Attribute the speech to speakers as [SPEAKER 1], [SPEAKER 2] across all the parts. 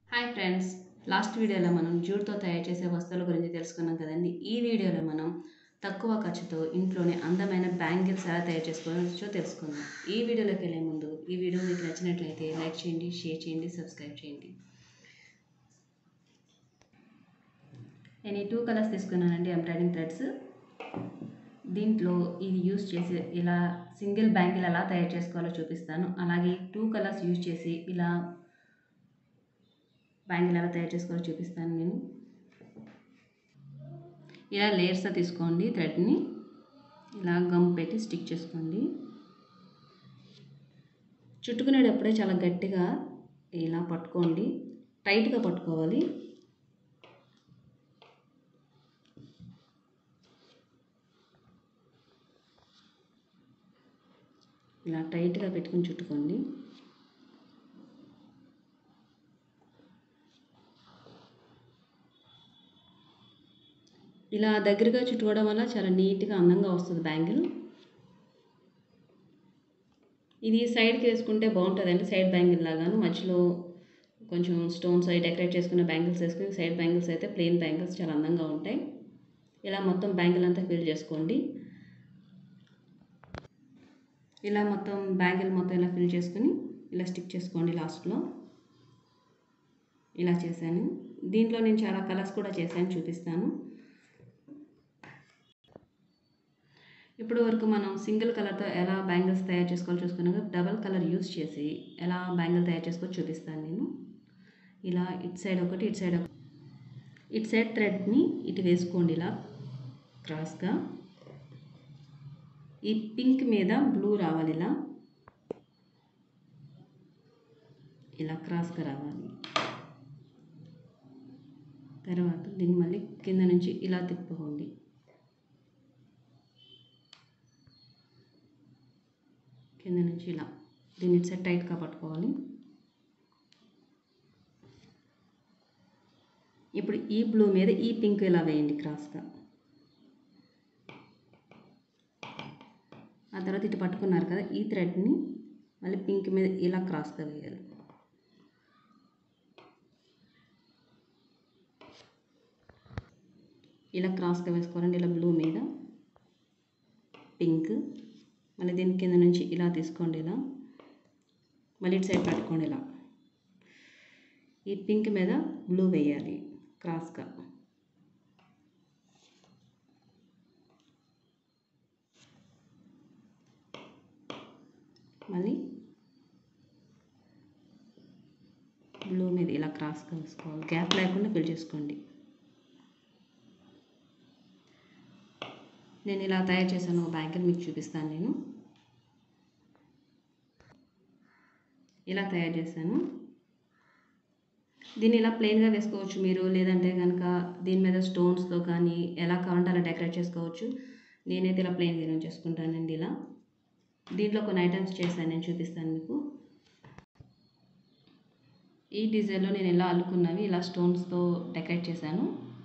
[SPEAKER 1] hi friends last వీడియోలో మనం జూట్తో తయారు చేసే వస్తువుల గురించి తెలుసుకున్నాం కదండి ఈ వీడియోలో మనం తక్కువ ఖర్చుతో ఇంట్లోనే అందమైన బ్యాంగిల్స్ ఎలా తయారు చేసుకోవచ్చో తెలుసుకుందాం ఈ వీడియోలోకి వెళ్ళే ముందు ఈ వీడియో మీకు నచ్చినట్లయితే లైక్ చేయండి షేర్ చేయండి సబ్స్క్రైబ్ చేయండి నేను ఈ టూ కలర్స్ తీసుకున్నానండి ఎంబ్రాయిడింగ్ థ్రెడ్స్ దీంట్లో ఇది యూస్ చేసి ఇలా సింగిల్ బ్యాంగిల్ ఎలా తయారు చేసుకోవాలో చూపిస్తాను అలాగే టూ కలర్స్ యూజ్ చేసి ఇలా బ్యాంగిల్ ఎలా తయారు చేసుకోవాలో చూపిస్తాను నేను ఇలా లేయర్స్తో తీసుకోండి థ్రెడ్ని ఇలా గమ్ పెట్టి స్టిక్ చేసుకోండి చుట్టుకునేటప్పుడే చాలా గట్టిగా ఇలా పట్టుకోండి టైట్గా పట్టుకోవాలి ఇలా టైట్గా పెట్టుకుని చుట్టుకోండి ఇలా దగ్గరగా చుట్టుకోవడం వల్ల చాలా నీట్గా అందంగా వస్తుంది బ్యాంగిల్ ఇది సైడ్కి వేసుకుంటే బాగుంటుందండి సైడ్ బ్యాంగిల్ లాగాను మధ్యలో కొంచెం స్టోన్స్ అవి డెకరేట్ చేసుకున్న బ్యాంగిల్స్ వేసుకుని సైడ్ బ్యాంగిల్స్ అయితే ప్లెయిన్ బ్యాంగిల్స్ చాలా అందంగా ఉంటాయి ఇలా మొత్తం బ్యాంగిల్ అంతా ఫిల్ చేసుకోండి ఇలా మొత్తం బ్యాంగిల్ మొత్తం ఇలా ఫిల్ చేసుకుని ఇలా స్టిక్ చేసుకోండి లాస్ట్లో ఇలా చేశాను దీంట్లో నేను చాలా కలర్స్ కూడా చేశాను చూపిస్తాను ఇప్పుడు వరకు మనం సింగిల్ కలర్తో ఎలా బ్యాంగిల్స్ తయారు చేసుకోవాలో చూసుకున్నాక డబల్ కలర్ యూస్ చేసి ఎలా బ్యాంగిల్ తయారు చేసుకోవాలో చూపిస్తాను నేను ఇలా ఇటు సైడ్ ఒకటి ఇటు సైడ్ ఒకటి ఇటు సైడ్ థ్రెడ్ని ఇటు వేసుకోండి ఇలా క్రాస్గా ఈ పింక్ మీద బ్లూ రావాలి ఇలా ఇలా క్రాస్గా రావాలి తర్వాత దీన్ని మళ్ళీ కింద నుంచి ఇలా తిప్పుకోండి కింద నుంచి ఇలా దీన్ని ఇటు సైడ్ టైట్గా పట్టుకోవాలి ఇప్పుడు ఈ బ్లూ మీద ఈ పింక్ ఇలా వేయండి క్రాస్గా ఆ తర్వాత ఇటు పట్టుకున్నారు కదా ఈ థ్రెడ్ని మళ్ళీ పింక్ మీద ఇలా క్రాస్గా వేయాలి ఇలా క్రాస్గా వేసుకోవాలండి ఇలా బ్లూ మీద పింక్ మళ్ళీ దీని కింద నుంచి ఇలా తీసుకోండి ఇలా మళ్ళీ ఇటు సైడ్ పట్టుకోండి ఇలా ఈ పింక్ మీద బ్లూ వేయాలి క్రాస్గా మళ్ళీ బ్లూ మీద ఇలా క్రాస్గా వేసుకోవాలి గ్యాప్ లేకుండా ఫిల్ చేసుకోండి నేను ఇలా తయారు చేశాను ఒక బ్యాంకిల్ మీకు చూపిస్తాను నేను ఇలా తయారు చేశాను దీన్ని ఇలా ప్లెయిన్గా వేసుకోవచ్చు మీరు లేదంటే కనుక దీని మీద స్టోన్స్తో కానీ ఎలా కావాలంటే అలా డెకరేట్ చేసుకోవచ్చు నేనైతే ఇలా ప్లెయిన్గా చేసుకుంటానండి ఇలా దీంట్లో కొన్ని ఐటమ్స్ చేశాను నేను చూపిస్తాను మీకు ఈ డిజైన్లో నేను ఎలా అల్లుకున్నవి ఇలా స్టోన్స్తో డెకరేట్ చేశాను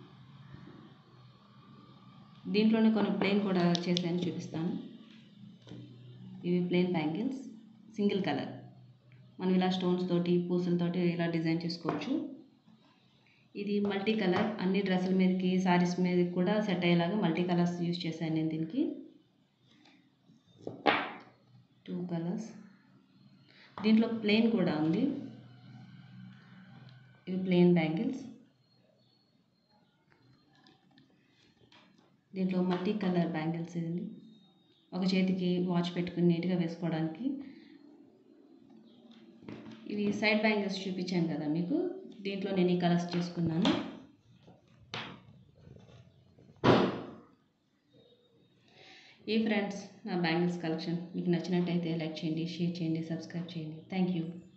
[SPEAKER 1] దీంట్లోనే కొన్ని ప్లెయిన్ కూడా చేశాను చూపిస్తాను ఇవి ప్లెయిన్ బ్యాంగిల్స్ సింగిల్ కలర్ మనం ఇలా స్టోన్స్ తోటి పూసలతోటి ఇలా డిజైన్ చేసుకోవచ్చు ఇది మల్టీ కలర్ అన్ని డ్రెస్సుల మీదకి శారీస్ మీదకి కూడా సెట్ అయ్యేలాగా మల్టీ కలర్స్ యూజ్ చేశాను నేను దీనికి టూ కలర్స్ దీంట్లో ప్లెయిన్ కూడా ఉంది ఇవి ప్లెయిన్ బ్యాంగిల్స్ దీంట్లో మల్టీ కలర్ బ్యాంగిల్స్ ఇది ఒక చేతికి వాచ్ పెట్టుకుని నీట్గా వేసుకోవడానికి ఇవి సైడ్ బ్యాంగిల్స్ చూపించాను కదా మీకు దీంట్లో నేను ఈ కలర్స్ చేసుకున్నాను ఈ ఫ్రెండ్స్ నా బ్యాంగిల్స్ కలెక్షన్ మీకు నచ్చినట్టయితే లైక్ చేయండి షేర్ చేయండి సబ్స్క్రైబ్ చేయండి థ్యాంక్ యూ